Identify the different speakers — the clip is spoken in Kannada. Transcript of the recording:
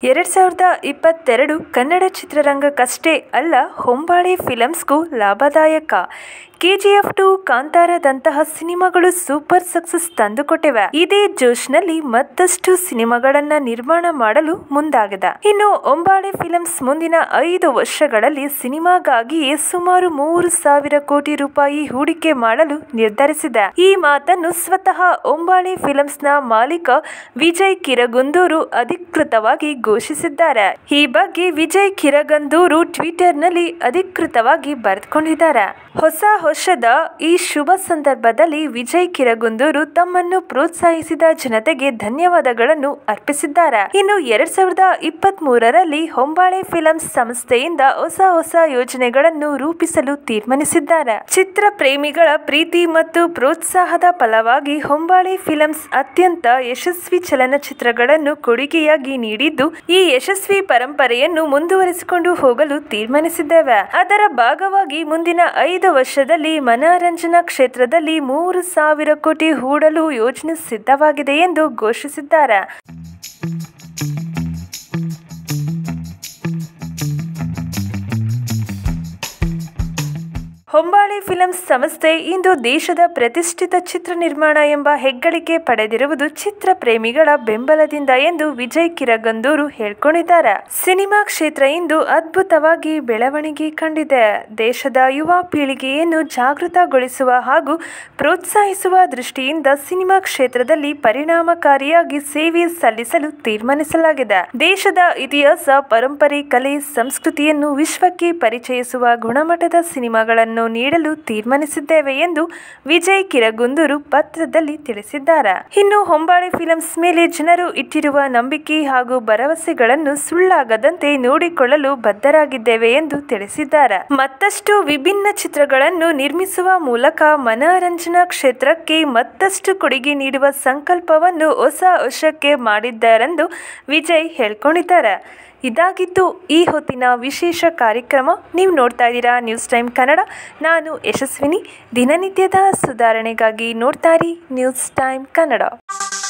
Speaker 1: ಎರಡು ಸಾವಿರದ ಇಪ್ಪತ್ತೆರಡು ಕನ್ನಡ ಚಿತ್ರರಂಗಕ್ಕಷ್ಟೇ ಅಲ್ಲ ಹೊಂಬಾಳೆ ಫಿಲಮ್ಸ್ಗೂ ಲಾಭದಾಯಕ ಕೆಜಿಎಫ್ ಟು ಕಾಂತಾರದಂತಹ ಸಿನಿಮಾಗಳು ಸೂಪರ್ ಸಕ್ಸಸ್ ತಂದುಕೊಟ್ಟಿವೆ ಇದೇ ಜೋಶ್ನಲ್ಲಿ ಮತ್ತಷ್ಟು ಸಿನಿಮಾಗಳನ್ನ ನಿರ್ಮಾಣ ಮಾಡಲು ಮುಂದಾಗಿದೆ ಇನ್ನು ಒಂಬಾಳೆ ಫಿಲಮ್ಸ್ ಮುಂದಿನ ಐದು ವರ್ಷಗಳಲ್ಲಿ ಸಿನಿಮಾಗಾಗಿಯೇ ಸುಮಾರು ಮೂರು ಸಾವಿರ ಕೋಟಿ ರೂಪಾಯಿ ಹೂಡಿಕೆ ಮಾಡಲು ನಿರ್ಧರಿಸಿದೆ ಈ ಮಾತನ್ನು ಸ್ವತಃ ಒಂಬಾಳೆ ಫಿಲಮ್ಸ್ನ ಮಾಲೀಕ ವಿಜಯ್ ಕಿರಗುಂದೂರು ಅಧಿಕೃತವಾಗಿ ಘೋಷಿಸಿದ್ದಾರೆ ಈ ಬಗ್ಗೆ ವಿಜಯ್ ಕಿರಗಂದೂರು ಟ್ವಿಟರ್ನಲ್ಲಿ ಅಧಿಕೃತವಾಗಿ ಬರೆದುಕೊಂಡಿದ್ದಾರೆ ಹೊಸ ವರ್ಷದ ಈ ಶುಭ ಸಂದರ್ಭದಲ್ಲಿ ವಿಜಯ್ ಕಿರಗುಂದೂರು ತಮ್ಮನ್ನು ಪ್ರೋತ್ಸಾಹಿಸಿದ ಜನತೆಗೆ ಧನ್ಯವಾದಗಳನ್ನು ಅರ್ಪಿಸಿದ್ದಾರೆ ಇನ್ನು ಎರಡ್ ಸಾವಿರದ ಇಪ್ಪತ್ತ್ ಮೂರರಲ್ಲಿ ಹೊಂಬಾಳೆ ಫಿಲಮ್ಸ್ ಸಂಸ್ಥೆಯಿಂದ ಹೊಸ ಹೊಸ ಯೋಜನೆಗಳನ್ನು ರೂಪಿಸಲು ತೀರ್ಮಾನಿಸಿದ್ದಾರೆ ಚಿತ್ರ ಪ್ರೇಮಿಗಳ ಪ್ರೀತಿ ಮತ್ತು ಪ್ರೋತ್ಸಾಹದ ಫಲವಾಗಿ ಹೊಂಬಾಳೆ ಫಿಲಮ್ಸ್ ಅತ್ಯಂತ ಯಶಸ್ವಿ ಚಲನಚಿತ್ರಗಳನ್ನು ಕೊಡುಗೆಯಾಗಿ ನೀಡಿದ್ದು ಈ ಯಶಸ್ವಿ ಪರಂಪರೆಯನ್ನು ಮುಂದುವರಿಸಿಕೊಂಡು ಹೋಗಲು ತೀರ್ಮಾನಿಸಿದ್ದೇವೆ ಅದರ ಭಾಗವಾಗಿ ಮುಂದಿನ ಐದು ವರ್ಷದಲ್ಲಿ ಮನರಂಜನಾ ಕ್ಷೇತ್ರದಲ್ಲಿ ಮೂರು ಸಾವಿರ ಕೋಟಿ ಹೂಡಲು ಯೋಜನೆ ಸಿದ್ಧವಾಗಿದೆ ಎಂದು ಘೋಷಿಸಿದ್ದಾರೆ ಹೊಂಬಾಳೆ ಫಿಲಮ್ಸ್ ಸಂಸ್ಥೆ ಇಂದು ದೇಶದ ಪ್ರತಿಷ್ಠಿತ ಚಿತ್ರ ನಿರ್ಮಾಣ ಎಂಬ ಹೆಗ್ಗಳಿಕೆ ಪಡೆದಿರುವುದು ಚಿತ್ರ ಪ್ರೇಮಿಗಳ ಬೆಂಬಲದಿಂದ ಎಂದು ವಿಜಯ್ ಕಿರಗಂದೂರು ಹೇಳ್ಕೊಂಡಿದ್ದಾರೆ ಸಿನಿಮಾ ಕ್ಷೇತ್ರ ಇಂದು ಅದ್ಭುತವಾಗಿ ಬೆಳವಣಿಗೆ ಕಂಡಿದೆ ದೇಶದ ಯುವ ಪೀಳಿಗೆಯನ್ನು ಜಾಗೃತಗೊಳಿಸುವ ಹಾಗೂ ಪ್ರೋತ್ಸಾಹಿಸುವ ದೃಷ್ಟಿಯಿಂದ ಸಿನಿಮಾ ಕ್ಷೇತ್ರದಲ್ಲಿ ಪರಿಣಾಮಕಾರಿಯಾಗಿ ಸೇವೆ ಸಲ್ಲಿಸಲು ತೀರ್ಮಾನಿಸಲಾಗಿದೆ ದೇಶದ ಇತಿಹಾಸ ಪರಂಪರೆ ಕಲೆ ಸಂಸ್ಕೃತಿಯನ್ನು ವಿಶ್ವಕ್ಕೆ ಪರಿಚಯಿಸುವ ಗುಣಮಟ್ಟದ ಸಿನಿಮಾಗಳನ್ನು ನೀಡಲು ತೀರ್ಮಾನಿಸಿದ್ದೇವೆ ಎಂದು ವಿಜಯ್ ಕಿರಗುಂದೂರು ಪತ್ರದಲ್ಲಿ ತಿಳಿಸಿದ್ದಾರೆ ಇನ್ನು ಹೊಂಬಾಳೆ ಫಿಲಮ್ಸ್ ಮೇಲೆ ಜನರು ಇಟ್ಟಿರುವ ನಂಬಿಕೆ ಹಾಗೂ ಭರವಸೆಗಳನ್ನು ಸುಳ್ಳಾಗದಂತೆ ನೋಡಿಕೊಳ್ಳಲು ಬದ್ಧರಾಗಿದ್ದೇವೆ ಎಂದು ತಿಳಿಸಿದ್ದಾರೆ ಮತ್ತಷ್ಟು ವಿಭಿನ್ನ ಚಿತ್ರಗಳನ್ನು ನಿರ್ಮಿಸುವ ಮೂಲಕ ಮನರಂಜನಾ ಕ್ಷೇತ್ರಕ್ಕೆ ಮತ್ತಷ್ಟು ಕೊಡುಗೆ ನೀಡುವ ಸಂಕಲ್ಪವನ್ನು ಹೊಸ ವರ್ಷಕ್ಕೆ ಮಾಡಿದ್ದಾರೆಂದು ವಿಜಯ್ ಹೇಳ್ಕೊಂಡಿದ್ದಾರೆ ಇದಾಗಿತ್ತು ಈ ಹೊತ್ತಿನ ವಿಶೇಷ ಕಾರ್ಯಕ್ರಮ ನೀವು ನೋಡ್ತಾ ಇದ್ದೀರಾ ನ್ಯೂಸ್ ಟೈಮ್ ಕನ್ನಡ ನಾನು ಯಶಸ್ವಿನಿ ದಿನನಿತ್ಯದ ಸುಧಾರಣೆಗಾಗಿ ನೋಡ್ತಾ ಇರಿ ನ್ಯೂಸ್ ಟೈಮ್ ಕನ್ನಡ